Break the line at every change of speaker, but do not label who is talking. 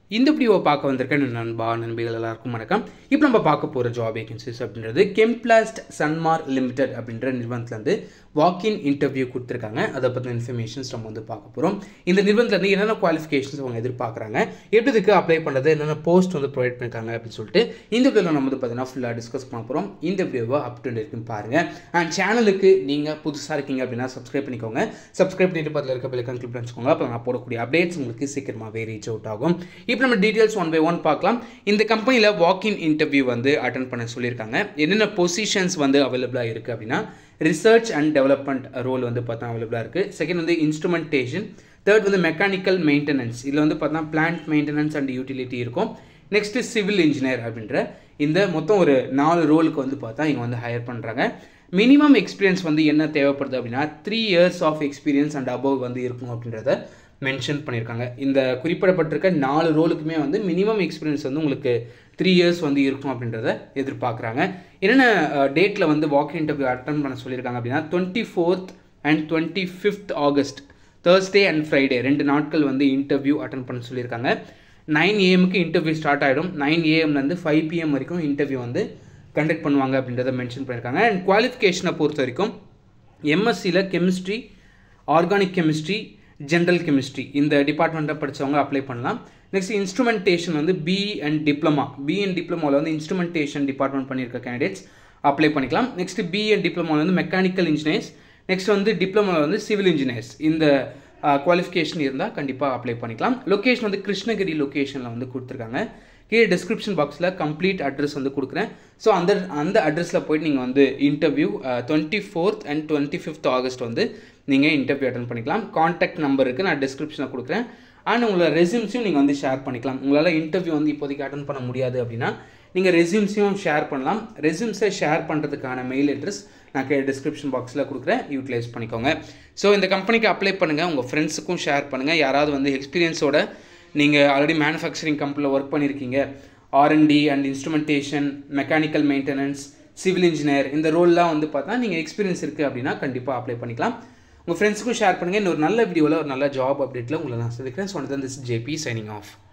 இந்த வீடியோவை பார்க்க வந்திருக்க நண்பா நண்பிகள் எல்லாருக்கும் வணக்கம் இப்போ நம்ம பார்க்க போகிற ஜாப் வேகன்சிஸ் அப்படின்றது கெம்ப்ளாஸ்ட் சன்மார் லிமிடெட் அப்படின்ற நிறுவனத்துலேருந்து வாக்கின் இன்டர்வியூ கொடுத்துருக்காங்க அதை பற்றின இன்ஃபர்மேஷன்ஸ் நம்ம வந்து பார்க்க போகிறோம் இந்த நிறுவனத்துலேருந்து என்னென்ன குவாலிஃபிகேஷன்ஸ் அவங்க எதிர்பார்க்குறாங்க எப்படி இதுக்கு அப்ளை பண்ணுறது என்னென்ன போஸ்ட் வந்து ப்ரொவைட் பண்ணியிருக்காங்க அப்படின்னு சொல்லிட்டு இந்த வீடியோவில் நம்ம வந்து பார்த்தீங்கன்னா ஃபுல்லாக டிஸ்கஸ் பண்ண போகிறோம் இந்த வீடியோவை அப் டு இருக்கும் பாருங்கள் அண்ட் சேனலுக்கு நீங்கள் புதுசாக இருக்கீங்க அப்படின்னா சப்ஸ்கிரைப் பண்ணிக்கோங்க சப்ஸ்கிரைப் பண்ணிட்டு பக்கத்தில் இருக்க பெல்லைக்கான் கிளிக் பண்ணிக்கோங்க அப்போ நான் போடக்கூடிய அப்டேட்ஸ் உங்களுக்கு சீக்கிரமாகவே ரீச் அவுட் ஆகும் இப்போ நம்ம டீட்டெயில்ஸ் ஒன் பை ஒன் பார்க்கலாம் இந்த கம்பெனியில் வாக்கின் இன்டர்வியூ வந்து அட்டன் பண்ண சொல்லியிருக்காங்க என்னென்ன பொசிஷன்ஸ் வந்து அவைலபிளாக இருக்குது அப்படின்னா ரிசர்ச் அண்ட் டெவலப்மெண்ட் ரோல் வந்து பார்த்தா அவைலபிளாக இருக்குது செகண்ட் வந்து இன்ஸ்ட்ருமெண்டேஷன் தேர்ட் வந்து மெக்கானிக்கல் மெயின்டெனன்ஸ் இதில் வந்து பார்த்தா பிளான்ட் மெயின்டெனன்ஸ் அண்ட் யூட்டிலிட்டி இருக்கும் நெக்ஸ்ட்டு சிவில் இன்ஜினியர் அப்படின்ற இந்த மொத்தம் ஒரு நாலு ரோலுக்கு வந்து பார்த்தா இங்கே வந்து ஹையர் பண்ணுறாங்க மினிமம் எக்ஸ்பீரியன்ஸ் வந்து என்ன தேவைப்படுது அப்படின்னா three years of experience and above வந்து இருக்கும் அப்படின்றத மென்ஷன் பண்ணியிருக்காங்க இந்த குறிப்பிடப்பட்டிருக்க நாலு ரோலுக்குமே வந்து மினிமம் எக்ஸ்பீரியன்ஸ் வந்து உங்களுக்கு த்ரீ இயர்ஸ் வந்து இருக்கும் அப்படின்றத எதிர்பார்க்குறாங்க என்னென்ன டேட்டில் வந்து வாக் இன்டர்வியூ அட்டன் பண்ண சொல்லியிருக்காங்க அப்படின்னா twenty fourth and twenty fifth August Thursday and Friday ரெண்டு நாட்கள் வந்து இன்டர்வியூ அட்டன் பண்ண சொல்லியிருக்காங்க நைன் ஏஎம்க்கு இன்டர்வியூ ஸ்டார்ட் ஆகிடும் நைன் ஏஎம்லேருந்து ஃபைவ் பிஎம் வரைக்கும் இன்டர்வியூ வந்து கண்டக்ட் பண்ணுவாங்க அப்படின்றத மென்ஷன் பண்ணியிருக்காங்க அண்ட் குவாலிஃபிகேஷனை பொறுத்த வரைக்கும் எம்எஸ்சியில் chemistry organic chemistry general chemistry இந்த டிபார்ட்மெண்ட்டை படித்தவங்க அப்ளை பண்ணலாம் நெக்ஸ்ட் இன்ஸ்ட்ருமெண்டேஷன் வந்து BE and diploma BE and டிப்ளமோவில் வந்து இன்ஸ்ட்ருமெண்டேஷன் டிபார்ட்மெண்ட் பண்ணியிருக்க கேண்டிடேட்ஸ் அப்ளை பண்ணிக்கலாம் நெக்ஸ்ட் பிஇ அண்ட் டிப்ளமோவில் வந்து மெக்கானிக்கல் இன்ஜினியர்ஸ் நெக்ஸ்ட் வந்து டிப்ளமோவில் வந்து சிவில் இன்ஜினியர்ஸ் இந்த குவாலிஃபிகேஷன் இருந்தால் கண்டிப்பாக அப்ளை பண்ணிக்கலாம் லொக்கேஷன் வந்து கிருஷ்ணகிரி லொக்கேஷனில் வந்து கொடுத்துருக்காங்க கீழே டிஸ்கிரிப்ஷன் பாக்ஸில் கம்ப்ளீட் அட்ரஸ் வந்து கொடுக்குறேன் ஸோ அந்த அந்த அட்ரஸில் போயிட்டு நீங்கள் வந்து interview twenty fourth and twenty fifth August வந்து நீங்கள் இன்டர்வியூ அட்டன் பண்ணிக்கலாம் காண்டாக்ட் நம்பர் இருக்குது நான் டிஸ்கிரிப்ஷனில் கொடுக்குறேன் அண்ட் உங்களோட ரெசியூம்ஸையும் நீங்கள் வந்து ஷேர் பண்ணிக்கலாம் உங்களால் இன்டர்வியூ வந்து இப்போதைக்கு அட்டன் பண்ண முடியாது அப்படின்னா நீங்கள் ரெசியூம்ஸையும் ஷேர் பண்ணலாம் ரெசியூம்ஸை ஷேர் பண்ணுறதுக்கான மெயில் அட்ரஸ் நான் கே டிஸ்கிரிப்ஷன் பாக்ஸில் கொடுக்குறேன் யூட்டிலைஸ் பண்ணிக்கோங்க ஸோ இந்த கம்பெனிக்கு அப்ளை பண்ணுங்கள் உங்கள் ஃப்ரெண்ட்ஸுக்கும் ஷேர் பண்ணுங்கள் யாராவது வந்து எக்ஸ்பீரியன்ஸோட நீங்கள் ஆல்ரெடி மேனுஃபேக்சரிங் கம்பெனியில் ஒர்க் பண்ணியிருக்கீங்க R and D and instrumentation mechanical maintenance civil engineer இந்த ரோல்லாம் வந்து பார்த்தா நீங்கள் எக்ஸ்பீரியன்ஸ் இருக்குது அப்படின்னா கண்டிப்பாக அப்ளை பண்ணிக்கலாம் உங்கள் ஃப்ரெண்ட்ஸுக்கும் ஷேர் பண்ணுங்கள் இன்னொரு நல்ல வீடியோவில் ஒரு நல்ல ஜாப் அப்டேட்டில் உங்களை நான் சந்திக்கிறேன் so this JP signing of